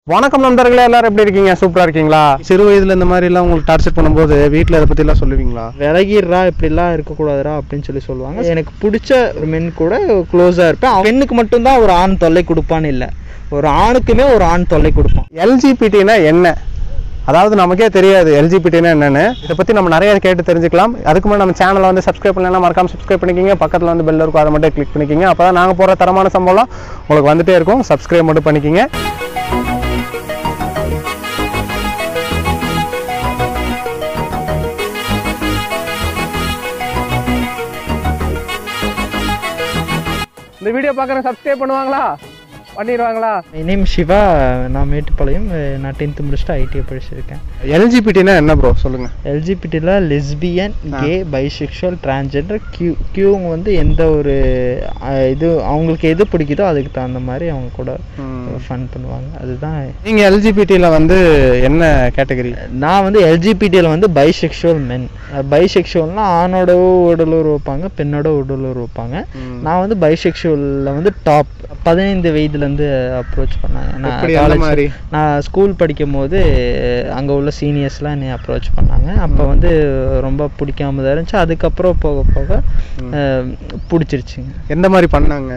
வணக்கம் நண்பர்களே எல்லாரும் எப்படி இருக்கீங்க சூப்பரா இருக்கீங்களா சிறு வயதுல இந்த மாதிரி எல்லாம் உங்களுக்கு டார்ச்சர் பண்ணும்போது வீட்ல இதை பத்தி எல்லாம் சொல்லுவீங்களா விலகிடுறா இப்படிலாம் இருக்கக்கூடாதுடா அப்படின்னு சொல்லி சொல்லுவாங்க எனக்கு பிடிச்ச ஒரு மென் கூட க்ளோஸாக இருப்பேன் அவன் பெண்ணுக்கு மட்டும்தான் ஒரு ஆண் தொல்லை கொடுப்பான்னு இல்லை ஒரு ஆணுக்குமே ஒரு ஆண் தொல்லை கொடுப்பான் எல்ஜிபிடினா என்ன அதாவது நமக்கே தெரியாது எல்ஜிபிடினா என்னன்னு இதை பத்தி நம்ம நிறைய கேட்டு தெரிஞ்சுக்கலாம் அதுக்கு முன்னாடி நம்ம சேனலை வந்து சப்ஸ்கிரைப் பண்ணலாம் மறக்காம சப்ஸ்கிரைப் பண்ணிக்கிங்க பக்கத்துல வந்து பெல் இருக்கும் அதை மட்டும் கிளிக் பண்ணிக்கிங்க அப்பதான் நாங்க போற தரமான சம்பளம் உங்களுக்கு வந்துட்டே இருக்கும் சப்ஸ்கிரைப் மட்டும் பண்ணிக்கிங்க இந்த வீடியோ பார்க்குற சப்ஸ்கிரைப் பண்ணுவாங்களா பண்ணிடுவாங்களா நேம் சிவா நான் மேட்டுப்பாளையம் நான் டென்த்து முடிச்சுட்டு ஐடிஐ படிச்சிருக்கேன் எல்ஜிபிடினா என்ன ப்ரோ சொல்லுங்க எல்ஜிபிட்டியில் lesbian gay bisexual transgender Q கியூங்க வந்து எந்த ஒரு அஹ், இது அவங்களுக்கு எது பிடிக்குதோ அதுக்கு தகுந்த மாதிரி அவங்க கூட ஃபன் பண்ணுவாங்க அதுதான் நீங்க எல்ஜிபிடில வந்து என்ன கேட்டகரி நான் வந்து எல்ஜிபிடியில் வந்து பைசெக்ஷுவல் மென் பைசெக்ஷுவல்னா ஆணோட உடலுறவு வைப்பாங்க பெண்ணோட உடலுறவு வைப்பாங்க நான் வந்து பைசெக்ஷுவலில் வந்து டாப் பதினைந்து வயதுலேருந்து அப்ரோச் பண்ணாங்க நான் எப்படி, எந்த college- மாதிரி? நான் ஸ்கூல் படிக்கும் போது அங்கே உள்ள சீனியர்ஸ்லாம் என்னை அப்ரோச் பண்ணாங்க அப்போ வந்து ரொம்ப பிடிக்காம தான் இருந்துச்சு அதுக்கப்புறம் போக போக அஹ், பிடிச்சிருச்சுங்க எந்த மாதிரி பண்ணாங்க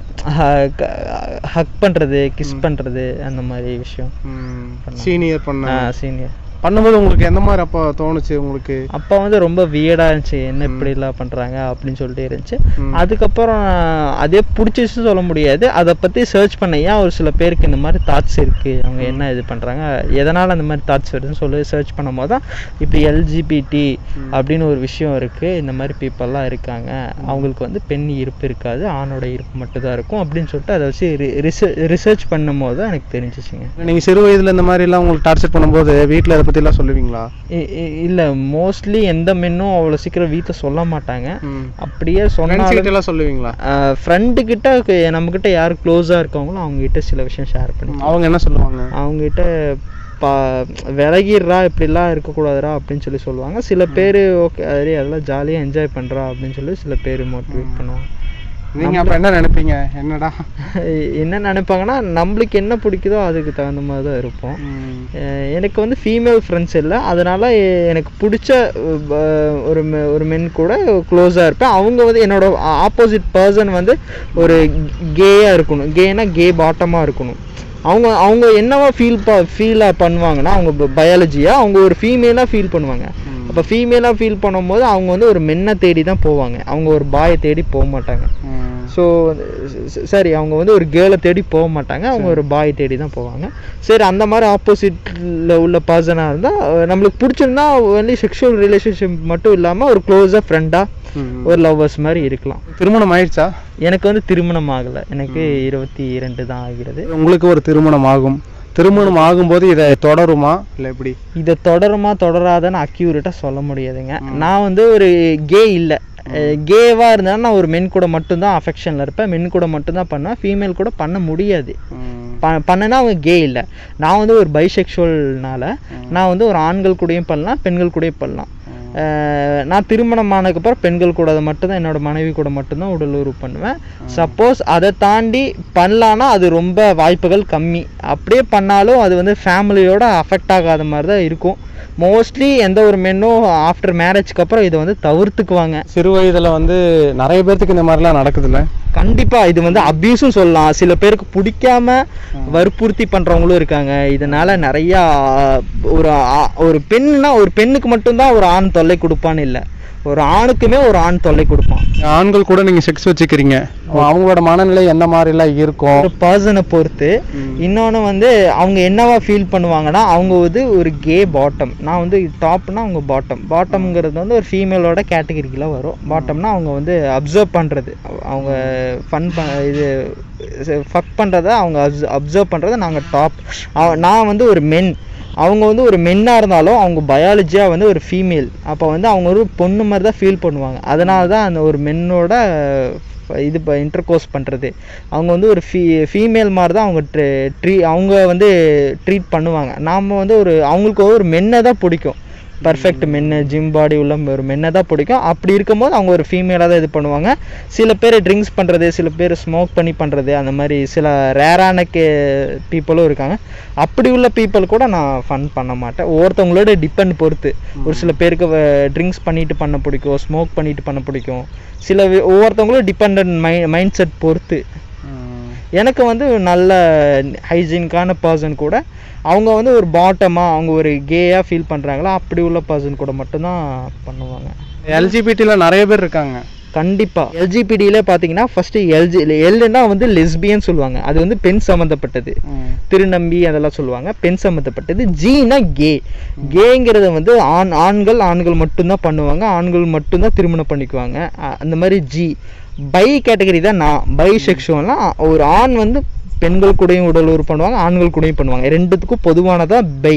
ஹக் பண்ணுறது கிஸ் பண்ணுறது அந்த மாதிரி விஷயம் சீனியர் பண்ண சீனியர் பண்ணும்போது உங்களுக்கு எந்த மாதிரி அப்போ தோணுச்சு உங்களுக்கு அப்போ வந்து ரொம்ப வியர்டாக இருந்துச்சு என்ன இப்படிலாம் பண்ணுறாங்க அப்படின்னு சொல்லிட்டு இருந்துச்சு ம். அதுக்கப்புறம் அதே பிடிச்சிச்சுன்னு சொல்ல முடியாது அதை பற்றி சர்ச் பண்ண ஏன் ஒரு சில பேருக்கு இந்த மாதிரி தாட்ஸ் இருக்குது அவங்க என்ன இது பண்ணுறாங்க எதனால் அந்த மாதிரி தாட்ஸ் வருதுன்னு சொல்லி சர்ச் பண்ணும் போது தான் இப்படி எல்ஜிபிடி அப்படின்னு ஒரு விஷயம் இருக்குது இந்த மாதிரி பீப்புளெலாம் இருக்காங்க அவங்களுக்கு வந்து பெண் இருப்பு இருக்காது ஆணோட இருப்பு மட்டும்தான் இருக்கும் அப்படின்னு சொல்லிட்டு அதை வச்சு ரிசர்ச் பண்ணும் போது தான் எனக்கு தெரிஞ்சிச்சுங்க நீங்க சிறு வயதுல இந்த மாதிரி எல்லாம் உங்களுக்கு டார்ச்சர் பண்ணும்போது வீட்ல இதை பத்தி எல்லாம் சொல்லுவீங்களா இ- இ- இல்ல மோஸ்ட்லி எந்த மென்னும் அவ்வளோ சீக்கிரம் வீட்டில் சொல்ல மாட்டாங்க அப்படியே ஃப்ரெண்ட்ஸ் சொன்னாலும் கிட்ட எல்லாம் சொல்லுவீங்களா ஃப்ரெண்டு கிட்ட கு- நம்ம கிட்ட யார் க்ளோஸாக இருக்காங்களோ அவங்க கிட்ட சில விஷயம் ஷேர் பண்ணி அவங்க என்ன சொல்லுவாங்க அவங்க கிட்ட பா விலகிடுறா இப்படிலாம் இருக்கக்கூடாதுடா அப்படின்னு சொல்லி சொல்லுவாங்க சில பேர் ஓகே அதே அதெல்லாம் ஜாலியாக என்ஜாய் பண்ணுறா அப்படின்னு சொல்லி சில பேர் மோட்டிவேட் பண்ணுவாங்க நீங்க அப்ப என்ன நினைப்பீங்க என்னடா என்ன நினைப்பாங்கன்னா நம்மளுக்கு என்ன பிடிக்குதோ அதுக்கு தகுந்த மாதிரி தான் இருப்போம் அஹ் எனக்கு வந்து ஃபீமேல் ஃப்ரெண்ட்ஸ் இல்லை அதனால எ- எனக்கு பிடிச்ச அஹ், ஒரு me- ஒரு மென் கூட க்ளோஸாக இருப்பேன் அவங்க வந்து என்னோட ஆப்போசிட் பர்சன் வந்து ஒரு கேயாக இருக்கணும் கேனா கே பாட்டமாக இருக்கணும் அவங்க அவங்க என்னவா ஃபீல் ப ஃபீலாக பண்ணுவாங்கன்னா அவங்க பயாலஜியாக அவங்க ஒரு ஃபீமேலாக ஃபீல் பண்ணுவாங்க அப்போ ஃபீமேலாக ஃபீல் பண்ணும்போது அவங்க வந்து ஒரு மென்னை தேடி தான் போவாங்க அவங்க ஒரு பாயை தேடி போக மாட்டாங்க ஸோ சரி அவங்க வந்து ஒரு கேர்ளை தேடி போக மாட்டாங்க அவங்க ஒரு பாய் தேடி தான் போவாங்க சரி அந்த மாதிரி ஆப்போசிட்டில் உள்ள பர்சனாக இருந்தால் நம்மளுக்கு பிடிச்சிருந்தா ஒன்லி செக்ஷுவல் ரிலேஷன்ஷிப் மட்டும் இல்லாமல் ஒரு க்ளோஸாக ஃப்ரெண்டாக ஒரு லவ்வர்ஸ் மாதிரி இருக்கலாம் திருமணம் ஆயிடுச்சா எனக்கு வந்து திருமணம் ஆகலை எனக்கு இருபத்தி இரண்டு தான் ஆகிறது உங்களுக்கு ஒரு திருமணம் ஆகும் திருமணம் ஆகும்போது இதை தொடருமா இல்ல எப்படி இதை தொடருமா தொடராதான்னு அக்யூரேட்டாக சொல்ல முடியாதுங்க நான் வந்து ஒரு கே இல்லை கேவாக இருந்தால் நான் ஒரு மென் கூட மட்டும்தான் அஃபெக்ஷனில் இருப்பேன் மென் கூட மட்டும்தான் பண்ணுவேன் ஃபீமேல் கூட பண்ண முடியாது ப பண்ணனா அவங்க கே இல்லை நான் வந்து ஒரு பைசெக்ஷுவல்னால நான் வந்து ஒரு ஆண்கள் கூடயும் பண்ணலாம் பெண்கள் கூடயும் பண்ணலாம் அஹ் நான் திருமணம் ஆனதுக்கப்புறம் பெண்கள் கூட மட்டும்தான் என்னோட மனைவி கூட மட்டும்தான் உடல் உறவு பண்ணுவேன் சப்போஸ் அதை தாண்டி பண்ணலான்னா அது ரொம்ப வாய்ப்புகள் கம்மி அப்படியே பண்ணாலும் அது வந்து ஃபேமிலியோட அஃபெக்ட் ஆகாத மாதிரி தான் இருக்கும் மோஸ்ட்லி எந்த ஒரு மென்னும் ஆஃப்டர் மேரேஜ்க்கு அப்புறம் இதை வந்து தவிர்த்துக்குவாங்க சிறு வயதுல வந்து நிறைய பேர்த்துக்கு இந்த மாதிரிலாம் நடக்குதுல்ல கண்டிப்பா இது வந்து அபியூஸும் சொல்லலாம் சில பேருக்கு பிடிக்காம வற்புறுத்தி பண்றவங்களும் இருக்காங்க இதனால நிறைய ஒரு ஆ- ஒரு பெண்ணுனா ஒரு பெண்ணுக்கு மட்டும்தான் ஒரு ஆண் தொல்லை கொடுப்பான்னு இல்லை ஒரு ஆணுக்குமே ஒரு ஆண் தொல்லை கொடுப்பான் ஆண்கள் கூட நீங்க செக்ஸ் வச்சுக்கிறீங்க அவங்களோட மனநிலை என்ன மாதிரிலாம் இருக்கும் ஒரு பர்சனை பொறுத்து இன்னொன்று வந்து அவங்க என்னவா ஃபீல் பண்ணுவாங்கன்னா அவங்க வந்து ஒரு கே பாட்டம் நான் வந்து டாப்னா அவங்க பாட்டம் பாட்டம்ங்கிறது வந்து ஒரு ஃபீமேலோட கேட்டகரிக்குள்ள வரும் பாட்டம்னா அவங்க வந்து அப்சர்வ் பண்ணுறது அவங்க ஃபன் ப இது ஃபக் பண்ணுறத அவங்க அப்சர்வ் பண்ணுறத நாங்கள் டாப் நான் வந்து ஒரு மென் அவங்க வந்து ஒரு மென்னாக இருந்தாலும் அவங்க பயாலஜியாக வந்து ஒரு ஃபீமேல் அப்போ வந்து அவங்க ஒரு பொண்ணு மாதிரி தான் ஃபீல் பண்ணுவாங்க அதனால தான் அந்த ஒரு மென்னோட இது இப்போ இன்டர்கோர்ஸ் பண்ணுறது அவங்க வந்து ஒரு ஃபீ ஃபீமேல் மாதிரி தான் அவங்க ட்ரீ அவங்க வந்து ட்ரீட் பண்ணுவாங்க நாம் வந்து ஒரு அவங்களுக்கு ஒரு மென்னை தான் பிடிக்கும் பர்ஃபெக்ட் மென்னு ஜிம் பாடி உள்ள ஒரு மென்னை தான் பிடிக்கும் அப்படி இருக்கும்போது அவங்க ஒரு ஃபீமேலாக தான் இது பண்ணுவாங்க சில பேர் ட்ரிங்க்ஸ் பண்ணுறது சில பேர் ஸ்மோக் பண்ணி பண்ணுறது அந்த மாதிரி சில ரேரான கே பீப்புளும் இருக்காங்க அப்படி உள்ள பீப்புள் கூட நான் ஃபன் பண்ண மாட்டேன் ஒவ்வொருத்தவங்களோட டிபெண்ட் பொறுத்து ஒரு சில பேருக்கு ட்ரிங்க்ஸ் பண்ணிட்டு பண்ண பிடிக்கும் ஸ்மோக் பண்ணிட்டு பண்ண பிடிக்கும் சில வி- ஒவ்வொருத்தவங்களும் டிபெண்ட் மை மைண்ட் செட் பொறுத்து எனக்கு வந்து நல்ல ஹைஜீனிக்கான பர்சன் கூட அவங்க வந்து ஒரு பாட்டமாக அவங்க ஒரு கேயாக ஃபீல் பண்ணுறாங்களா அப்படி உள்ள பர்சன் கூட மட்டும்தான் பண்ணுவாங்க எல்ஜிபிடியில் நிறைய பேர் இருக்காங்க கண்டிப்பாக எல்ஜிபிடியில பார்த்தீங்கன்னா ஃபஸ்ட்டு எல்ஜி எல்னா வந்து லெஸ்பியன் சொல்லுவாங்க அது வந்து பெண் சம்மந்தப்பட்டது திருநம்பி அதெல்லாம் சொல்லுவாங்க பெண் சம்மந்தப்பட்டது ஜீனா கே கேங்கிறத வந்து ஆண் ஆண்கள் ஆண்கள் மட்டும்தான் பண்ணுவாங்க ஆண்கள் மட்டும்தான் திருமணம் பண்ணிக்குவாங்க அ- அந்த மாதிரி ஜி பை கேட்டகரி தான் நான் பை செக்ஷுவல்லாம் ஒரு ஆண் வந்து பெண்கள் கூடயும் உடல் உறவு பண்ணுவாங்க ஆண்கள் கூடயும் பண்ணுவாங்க ரெண்டுத்துக்கும் பொதுவானதான் பை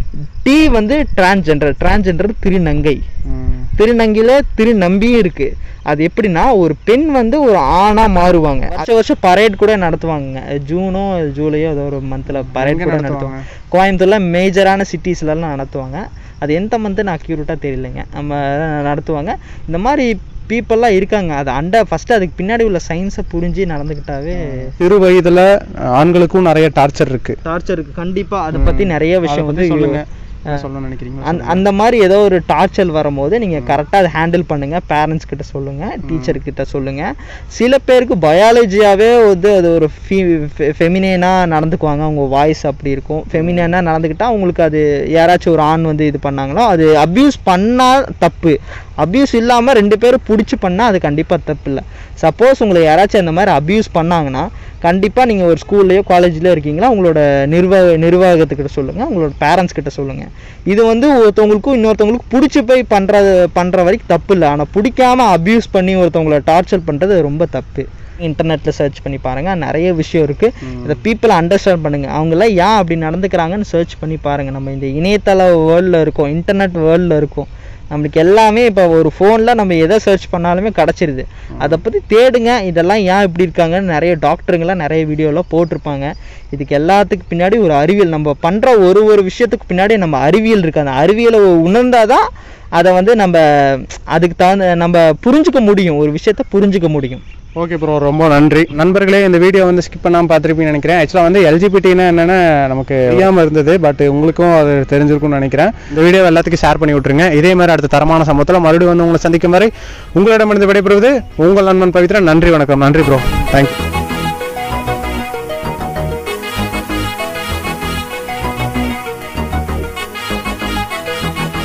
டி வந்து டிரான்ஜெண்டர் டிரான்ஜெண்டர் திருநங்கை திருநங்கையில திருநம்பியும் இருக்கு அது எப்படின்னா ஒரு பெண் வந்து ஒரு ஆணா மாறுவாங்க வருஷம் வருஷம் பரேட் கூட நடத்துவாங்க ஜூனோ ஜூலையோ ஏதோ ஒரு மந்த்ல பரேட் கூட நடத்துவாங்க கோயம்புத்தூர்ல மேஜரான சிட்டிஸ்லலாம் நடத்துவாங்க அது எந்த மந்த்து நான் அக்யூரேட்டாக தெரியலைங்க நம்ம நடத்துவாங்க இந்த மாதிரி பீப்புளெலாம் இருக்காங்க அது அண்ட ஃபஸ்ட்டு அதுக்கு பின்னாடி உள்ள சயின்ஸை புரிஞ்சு நடந்துக்கிட்டாவே சிறு வயதுல ஆண்களுக்கும் நிறைய டார்ச்சர் இருக்கு டார்ச்சருக்கு கண்டிப்பாக அதை பற்றி நிறைய விஷயம் வந்து சொல்லுங்க சொல்ல நினைக்கிறீங்க அந்த அந்த மாதிரி ஏதோ ஒரு டார்ச்சர் வரும்போது நீங்கள் கரெக்டாக அதை ஹேண்டில் பண்ணுங்கள் பேரண்ட்ஸ் கிட்ட சொல்லுங்கள் டீச்சர் கிட்ட சொல்லுங்கள் சில பேருக்கு பயாலஜியாகவே வந்து அது ஒரு ஃபீ ஃபெமினேனாக நடந்துக்குவாங்க அவங்க வாய்ஸ் அப்படி இருக்கும் ஃபெமினேனாக நடந்துக்கிட்டால் அவங்களுக்கு அது யாராச்சும் ஒரு ஆண் வந்து இது பண்ணாங்களோ அது அப்யூஸ் பண்ணால் தப்பு அப்யூஸ் இல்லாமல் ரெண்டு பேரும் பிடிச்சி பண்ணால் அது கண்டிப்பாக தப்பு இல்லை சப்போஸ் உங்களை யாராச்சும் அந்த மாதிரி அப்யூஸ் பண்ணாங்கன்னா கண்டிப்பாக நீங்கள் ஒரு ஸ்கூல்லையோ காலேஜ்லையோ இருக்கீங்களா உங்களோட நிர்வாக நிர்வாகத்துக்கிட்ட சொல்லுங்கள் உங்களோட பேரண்ட்ஸ் கிட்ட சொல்லுங்கள் இது வந்து ஒருத்தவங்களுக்கும் இன்னொருத்தவங்களுக்கும் பிடிச்சி போய் பண்ணுறது பண்ணுற வரைக்கும் தப்பு இல்லை ஆனால் பிடிக்காம அப்யூஸ் பண்ணி ஒருத்தவங்கள டார்ச்சர் பண்ணுறது ரொம்ப தப்பு இன்டர்நெட்டில் சர்ச் பண்ணி பாருங்கள் நிறைய விஷயம் இருக்குது இதை பீப்புளை அண்டர்ஸ்டாண்ட் பண்ணுங்கள் அவங்களாம் ஏன் அப்படி நடந்துக்கிறாங்கன்னு சர்ச் பண்ணி பாருங்கள் நம்ம இந்த இணையதள வேர்ல்டில் இருக்கோம் இன்டர்நெட் வேர்ல்டில் இருக்கோம் நம்மளுக்கு எல்லாமே இப்போ ஒரு ஃபோனில் நம்ம எதை சர்ச் பண்ணாலுமே கிடச்சிருது அதை பற்றி தேடுங்க இதெல்லாம் ஏன் இப்படி இருக்காங்கன்னு நிறைய டாக்டருங்களாம் நிறைய வீடியோலாம் போட்டிருப்பாங்க இதுக்கு எல்லாத்துக்கு பின்னாடி ஒரு அறிவியல் நம்ம பண்ணுற ஒரு ஒரு விஷயத்துக்கு பின்னாடி நம்ம அறிவியல் இருக்குது அந்த அறிவியலை உணர்ந்தாதான் அதை வந்து நம்ம அதுக்கு தகுந்த நம்ம புரிஞ்சுக்க முடியும் ஒரு விஷயத்த புரிஞ்சுக்க முடியும் ஓகே ப்ரோ ரொம்ப நன்றி நண்பர்களே இந்த வீடியோ வந்து ஸ்கிப் பண்ணாமல் பார்த்துருப்பீங்கன்னு நினைக்கிறேன் ஆக்சுவலாக வந்து எல்ஜிபிடினா என்னென்னு நமக்கு தெரியாமல் இருந்தது பட் உங்களுக்கும் அது தெரிஞ்சிருக்கும்னு நினைக்கிறேன் இந்த வீடியோ எல்லாத்துக்கும் ஷேர் பண்ணி விட்ருங்க இதே மாதிரி அடுத்த தரமான சம்பவத்தில் மறுபடியும் வந்து உங்களை சந்திக்கும் வரை உங்களிடமிருந்து விடைபெறுவது உங்கள் நண்பன் பவித்ரா நன்றி வணக்கம் நன்றி ப்ரோ தேங்க்யூ